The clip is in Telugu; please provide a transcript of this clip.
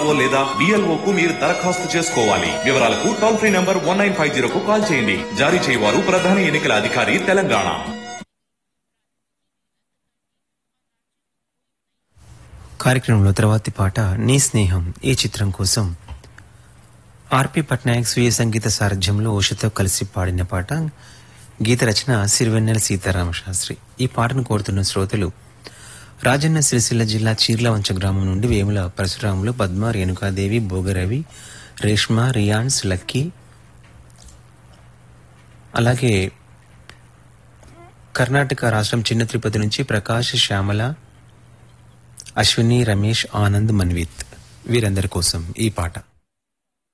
ఏఆర్ఓ లేదా బిఎల్ఓ కు మీరు దరఖాస్తు చేసుకోవాలి వివరాలకు toll free number one nine five zero కు కాల్ చేయండి జారీ చేయవారు ప్రధాన ఎన్నికల అధికారి తెలంగాణ కార్యక్రమంలో తర్వాతి పాట నీ స్నేహం ఈ చిత్రం కోసం ఆర్పి పట్నాయక్ స్వీయ సంగీత సారథ్యంలో ఉషతో కలిసి పాడిన పాట గీత రచన సిరివెన్నెల సీతారామ శాస్త్రి ఈ పాటను కోరుతున్న శ్రోతలు రాజన్న సిరిసిల్ల జిల్లా చీర్లవంచ గ్రామం నుండి వేముల పరశురాములు పద్మ రేణుకాదేవి భోగరవి రేష్మ రియాన్స్ లక్కీ అలాగే కర్ణాటక రాష్ట్రం చిన్న తిరుపతి నుంచి ప్రకాష్ శ్యామల అశ్విని రమేష్ ఆనంద్ మన్విత్ వీరందరి కోసం ఈ పాట